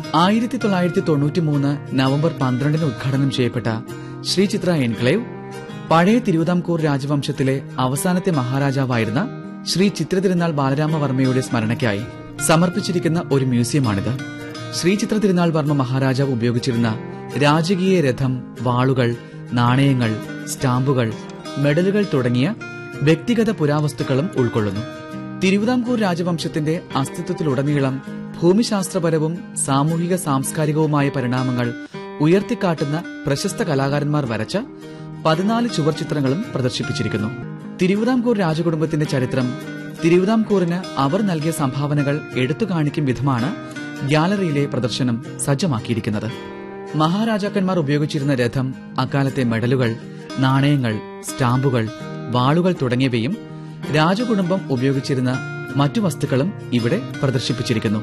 ആയിരത്തി തൊള്ളായിരത്തി തൊണ്ണൂറ്റി മൂന്ന് നവംബർ പന്ത്രണ്ടിന് ഉദ്ഘാടനം ചെയ്യപ്പെട്ട ശ്രീ ചിത്ര എൻക്ലേവ് പഴയ തിരുവിതാംകൂർ രാജവംശത്തിലെ അവസാനത്തെ മഹാരാജാവായിരുന്ന ശ്രീ ചിത്രതിരുനാൾ ബാലരാമവർമ്മയുടെ സ്മരണയ്ക്കായി സമർപ്പിച്ചിരിക്കുന്ന ഒരു മ്യൂസിയമാണിത് ശ്രീ ചിത്ര തിരുനാൾ വർമ്മ മഹാരാജാവ് ഉപയോഗിച്ചിരുന്ന രാജകീയ രഥം വാളുകൾ നാണയങ്ങൾ സ്റ്റാമ്പുകൾ മെഡലുകൾ തുടങ്ങിയ വ്യക്തിഗത പുരാവസ്തുക്കളും ഉൾക്കൊള്ളുന്നു തിരുവിതാംകൂർ രാജവംശത്തിന്റെ അസ്തിത്വത്തിലുടനീളം ഭൂമിശാസ്ത്രപരവും സാമൂഹിക സാംസ്കാരികവുമായ പരിണാമങ്ങൾ ഉയർത്തിക്കാട്ടുന്ന പ്രശസ്ത കലാകാരന്മാർ വരച്ച പതിനാല് ചുവർചിത്രങ്ങളും പ്രദർശിപ്പിച്ചിരിക്കുന്നു തിരുവിതാംകൂർ രാജകുടുംബത്തിന്റെ ചരിത്രം തിരുവിതാംകൂറിന് അവർ നൽകിയ സംഭാവനകൾ എടുത്തു കാണിക്കും വിധമാണ് ഗ്യാലറിയിലെ പ്രദർശനം സജ്ജമാക്കിയിരിക്കുന്നത് മഹാരാജാക്കന്മാർ ഉപയോഗിച്ചിരുന്ന രഥം അക്കാലത്തെ മെഡലുകൾ നാണയങ്ങൾ സ്റ്റാമ്പുകൾ വാളുകൾ തുടങ്ങിയവയും രാജകുടുംബം ഉപയോഗിച്ചിരുന്ന മറ്റു വസ്തുക്കളും ഇവിടെ പ്രദർശിപ്പിച്ചിരിക്കുന്നു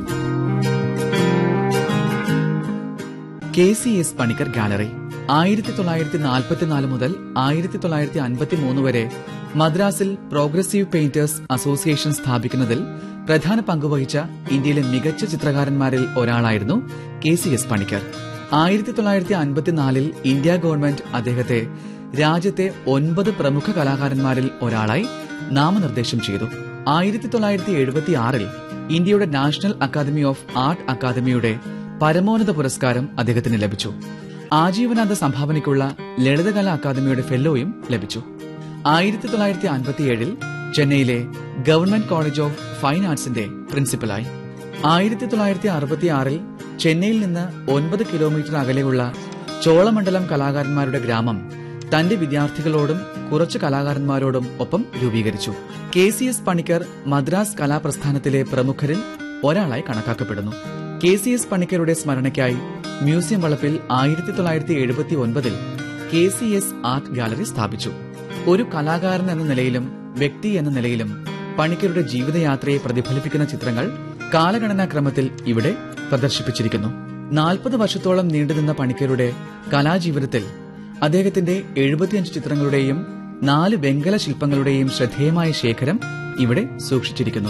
K C S Panicker gallery ആയിരത്തി തൊള്ളായിരത്തി നാൽപ്പത്തിനാല് മുതൽ ആയിരത്തി തൊള്ളായിരത്തി അൻപത്തി മൂന്ന് വരെ മദ്രാസിൽ പ്രോഗ്രസീവ് പെയിന്റേഴ്സ് അസോസിയേഷൻ സ്ഥാപിക്കുന്നതിൽ പ്രധാന പങ്കുവഹിച്ച ഇന്ത്യയിലെ മികച്ച ചിത്രകാരന്മാരിൽ ഒരാളായിരുന്നു കെ സി എസ് പണിക്കർ ആയിരത്തി തൊള്ളായിരത്തി അൻപത്തിനാലിൽ ഇന്ത്യ ഗവൺമെന്റ് അദ്ദേഹത്തെ രാജ്യത്തെ ഒൻപത് പ്രമുഖ കലാകാരന്മാരിൽ ഒരാളായി നാമനിർദ്ദേശം ചെയ്തു ആയിരത്തി തൊള്ളായിരത്തി എഴുപത്തി ആറിൽ ഇന്ത്യയുടെ നാഷണൽ അക്കാദമി ഓഫ് ആർട്ട് അക്കാദമിയുടെ പരമോന്നത പുരസ്കാരം അദ്ദേഹത്തിന് ലഭിച്ചു ആജീവനാന്ത സംഭാവനയ്ക്കുള്ള ലളിതകലാ അക്കാദമിയുടെ ഫെല്ലോയും ലഭിച്ചു ആയിരത്തി തൊള്ളായിരത്തി അൻപത്തിയേഴിൽ ചെന്നൈയിലെ ഗവൺമെന്റ് കോളേജ് ഓഫ് ഫൈൻ ആർട്സിന്റെ പ്രിൻസിപ്പലായി ആയിരത്തി തൊള്ളായിരത്തി അറുപത്തിയാറിൽ ചെന്നൈയിൽ നിന്ന് ഒൻപത് കിലോമീറ്റർ അകലെയുള്ള ചോളമണ്ഡലം കലാകാരന്മാരുടെ ഗ്രാമം തന്റെ വിദ്യാർത്ഥികളോടും കുറച്ച് കലാകാരന്മാരോടും ഒപ്പം രൂപീകരിച്ചു K C S Panicker Madras കലാപ്രസ്ഥാനത്തിലെ പ്രമുഖരിൽ ഒരാളായി കണക്കാക്കപ്പെടുന്നു കെ സി എസ് പണിക്കരുടെ സ്മരണയ്ക്കായി മ്യൂസിയം വളപ്പിൽ ആയിരത്തി തൊള്ളായിരത്തി എഴുപത്തി ഒൻപതിൽ K C S art gallery സ്ഥാപിച്ചു ഒരു കലാകാരൻ എന്ന നിലയിലും വ്യക്തി എന്ന നിലയിലും പണിക്കരുടെ ജീവിതയാത്രയെ പ്രതിഫലിപ്പിക്കുന്ന ചിത്രങ്ങൾ കാലഗണനാക്രമത്തിൽ ഇവിടെ പ്രദർശിപ്പിച്ചിരിക്കുന്നു നാൽപ്പത് വർഷത്തോളം നീണ്ടുനിന്ന പണിക്കരുടെ കലാജീവിതത്തിൽ അദ്ദേഹത്തിന്റെ എഴുപത്തിയഞ്ച് ചിത്രങ്ങളുടെയും നാല് വെങ്കല ശില്പങ്ങളുടെയും ശ്രദ്ധേയമായ ശേഖരം ഇവിടെ സൂക്ഷിച്ചിരിക്കുന്നു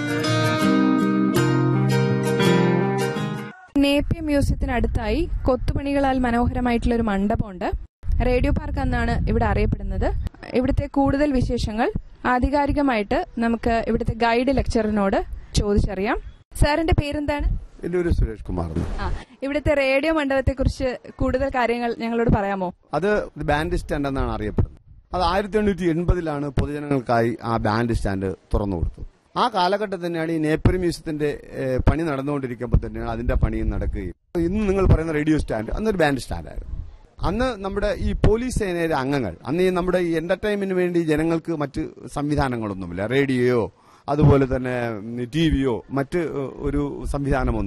നേപ്പിയ മ്യൂസിയത്തിനടുത്തായി കൊത്തുപണികളാൽ മനോഹരമായിട്ടുള്ള ഒരു മണ്ഡപമുണ്ട് റേഡിയോ പാർക്ക് എന്നാണ് ഇവിടെ അറിയപ്പെടുന്നത് ഇവിടുത്തെ കൂടുതൽ വിശേഷങ്ങൾ ആധികാരികമായിട്ട് നമുക്ക് ഇവിടുത്തെ ഗൈഡ് ലെക്ചറിനോട് ചോദിച്ചറിയാം സാറിന്റെ പേരെന്താണ് എൻ്റെ ഒരു സുരേഷ് കുമാർ എന്ന്. ആ ഇവിടുത്തെ റേഡിയോ മണ്ഡപത്തെ കുറിച്ച് കൂടുതൽ കാര്യങ്ങൾ ഞങ്ങളോട് പറയാമോ അത് ഒരു ബാൻഡ് സ്റ്റാൻഡ് എന്നാണ് അറിയപ്പെടുന്നത് അത് ആയിരത്തി എണ്ണൂറ്റി എൺപതിലാണ് പൊതുജനങ്ങൾക്കായി ആ ബാൻഡ് സ്റ്റാൻഡ് തുറന്നു കൊടുത്തത് ആ കാലഘട്ടത്തിൽ തന്നെയാണ് ഈ നേപ്പറി മ്യൂസിയത്തിന്റെ ഏഹ്, പണി നടന്നുകൊണ്ടിരിക്കുമ്പോൾ തന്നെയാണ് അതിന്റെ പണിയും നടക്കുകയും ഇന്ന് നിങ്ങൾ പറയുന്ന റേഡിയോ സ്റ്റാൻഡ് അന്നൊരു ബാൻഡ് സ്റ്റാൻഡായിരുന്നു അന്ന് നമ്മുടെ ഈ പോലീസ് സേനയിലെ അംഗങ്ങൾ അന്ന് ഈ നമ്മുടെ ഈ എന്റർടൈൻമെന്റിന് വേണ്ടി ജനങ്ങൾക്ക് മറ്റ് സംവിധാനങ്ങളൊന്നുമില്ല റേഡിയോയോ അതുപോലെ തന്നെ ടി വിയോ മറ്റ് ഏഹ്, ഒരു സംവിധാനമൊന്നും